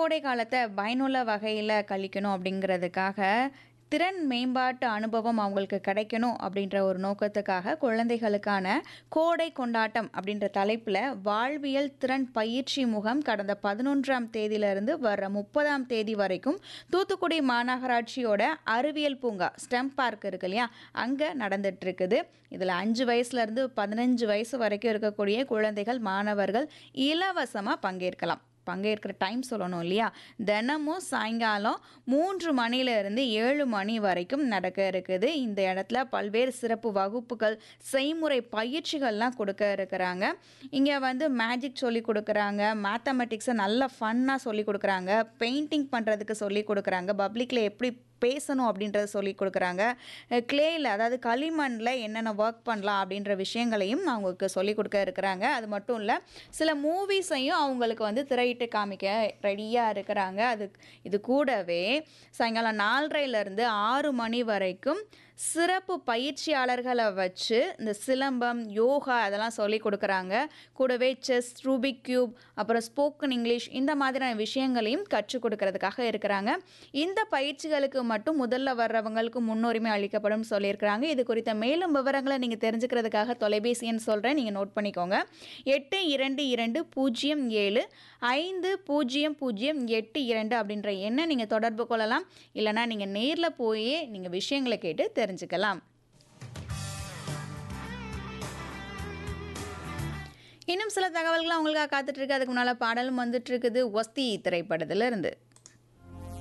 கோடை காலத்தை பயனுள்ள வகையில் கழிக்கணும் அப்படிங்கிறதுக்காக திறன் மேம்பாட்டு அனுபவம் அவங்களுக்கு கிடைக்கணும் அப்படின்ற ஒரு நோக்கத்துக்காக குழந்தைகளுக்கான கோடை கொண்டாட்டம் அப்படின்ற தலைப்பில் வாழ்வியல் திறன் பயிற்சி முகாம் கடந்த பதினொன்றாம் தேதியிலிருந்து வர முப்பதாம் தேதி வரைக்கும் தூத்துக்குடி மாநகராட்சியோட அறிவியல் பூங்கா ஸ்டெம் பார்க் இருக்கு இல்லையா அங்கே நடந்துட்டு இருக்குது இதில் அஞ்சு வயசுலேருந்து பதினஞ்சு வயசு வரைக்கும் இருக்கக்கூடிய குழந்தைகள் மாணவர்கள் இலவசமாக பங்கேற்கலாம் பங்கேற்கிற டைம் சொல்லணும் இல்லையா தினமும் சாயங்காலம் மூன்று மணிலேருந்து ஏழு மணி வரைக்கும் நடக்க இருக்குது இந்த இடத்துல பல்வேறு சிறப்பு வகுப்புகள் செய்முறை பயிற்சிகள்லாம் கொடுக்க இருக்கிறாங்க இங்கே வந்து மேஜிக் சொல்லி கொடுக்குறாங்க மேத்தமெட்டிக்ஸை நல்லா ஃபன்னாக சொல்லி கொடுக்குறாங்க பெயிண்டிங் பண்ணுறதுக்கு சொல்லி கொடுக்குறாங்க பப்ளிக்கில் எப்படி பேசணும் அப்படின்றத சொல்லி கொடுக்குறாங்க கிளேயில் அதாவது களிமண்ணில் என்னென்ன ஒர்க் பண்ணலாம் அப்படின்ற விஷயங்களையும் அவங்களுக்கு சொல்லி கொடுக்க இருக்கிறாங்க அது மட்டும் இல்லை சில மூவிஸையும் அவங்களுக்கு வந்து திரையிட்டு காமிக்க ரெடியாக இருக்கிறாங்க அது இது கூடவே சாயங்காலம் நாலரைலேருந்து ஆறு மணி வரைக்கும் சிறப்பு பயிற்சியாளர்களை வச்சு இந்த சிலம்பம் யோகா அதெல்லாம் சொல்லி கொடுக்குறாங்க கூடவே செஸ் ரூபிக் கியூப் அப்புறம் ஸ்போக்கன் இங்கிலீஷ் இந்த மாதிரியான விஷயங்களையும் கற்றுக் கொடுக்கறதுக்காக இருக்கிறாங்க இந்த பயிற்சிகளுக்கு மட்டும் முதல்ல வர்றவங்களுக்கு முன்னுரிமை அளிக்கப்படும் சொல்லியிருக்கிறாங்க இது குறித்த மேலும் விவரங்களை நீங்கள் தெரிஞ்சுக்கிறதுக்காக தொலைபேசி எண் சொல்கிறேன் நீங்கள் நோட் பண்ணிக்கோங்க எட்டு இரண்டு இரண்டு பூஜ்ஜியம் ஏழு ஐந்து பூஜ்ஜியம் பூஜ்ஜியம் எட்டு இரண்டு அப்படின்ற எண்ணை நீங்கள் தொடர்பு கொள்ளலாம் இல்லைனா நீங்கள் நேரில் போய் நீங்கள் விஷயங்களை கேட்டு தெரிஞ்சுக்கலாம் இன்னும் சில தகவல்கள் உங்களுக்காக காத்துட்டு இருக்கு அதுக்கு முன்னால் பாடலும் வந்துட்டு இருக்குது ஒஸ்தி திரைப்படத்துல இருந்து